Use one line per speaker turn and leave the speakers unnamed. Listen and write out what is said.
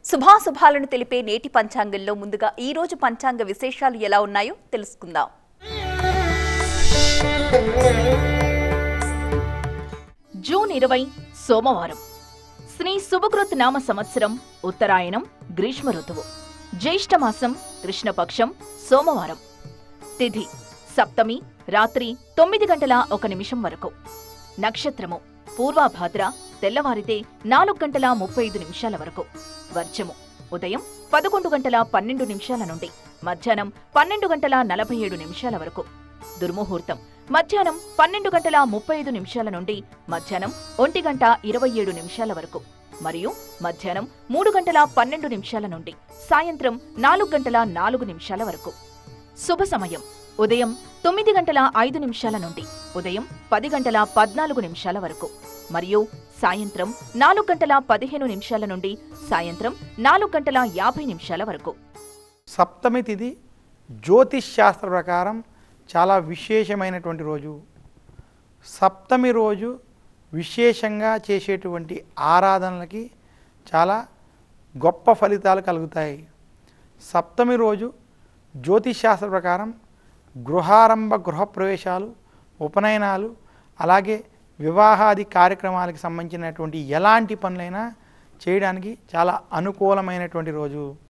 శుభాశుభాలను తెలిపే నేటి పంచాంగంలో ముందుగా ఈ రోజు పంచాంగ విశేషాలు ఎలా ఉన్నాయో తెలుసుకుందాం జూన్ ఇరవై సోమవారం శ్రీ శుభకృత్ నామ సంవత్సరం ఉత్తరాయణం గ్రీష్మ ఋతువు జ్యేష్ఠమాసం కృష్ణపక్షం సోమవారం తిథి సప్తమి రాత్రి తొమ్మిది గంటల ఒక నిమిషం వరకు నక్షత్రము పూర్వాభాద్ర తెల్లవారితే నాలుగు గంటల ముప్పై ఐదు నిమిషాల వరకు వర్జము ఉదయం పదకొండు గంటల పన్నెండు నిమిషాల నుండి మధ్యాహ్నం పన్నెండు గంటల నలభై ఏడు నిమిషాల వరకు దుర్ముహూర్తం మధ్యాహ్నం పన్నెండు గంటల ముప్పై ఐదు నిమిషాల నుండి మధ్యాహ్నం ఒంటి గంట ఇరవై ఏడు నిమిషాల వరకు మరియు మధ్యాహ్నం మూడు గంటల పన్నెండు నిమిషాల నుండి సాయంత్రం నాలుగు గంటల నాలుగు నిమిషాల వరకు శుభ సమయం ఉదయం తొమ్మిది గంటల ఐదు నిమిషాల నుండి ఉదయం పది గంటల పద్నాలుగు నిమిషాల వరకు మరియు సాయంత్రం నాలుగు గంటల పదిహేను నిమిషాల నుండి సాయంత్రం నాలుగు గంటల యాభై నిమిషాల వరకు
సప్తమి తిథి జ్యోతిష్ శాస్త్ర ప్రకారం చాలా విశేషమైనటువంటి రోజు సప్తమి రోజు విశేషంగా చేసేటువంటి ఆరాధనలకి చాలా గొప్ప ఫలితాలు కలుగుతాయి సప్తమి రోజు జ్యోతిష్ శాస్త్ర ప్రకారం గృహారంభ గృహప్రవేశాలు ఉపనయనాలు అలాగే వివాహాది కార్యక్రమాలకు సంబంధించినటువంటి ఎలాంటి పనులైనా చేయడానికి చాలా అనుకూలమైనటువంటి రోజు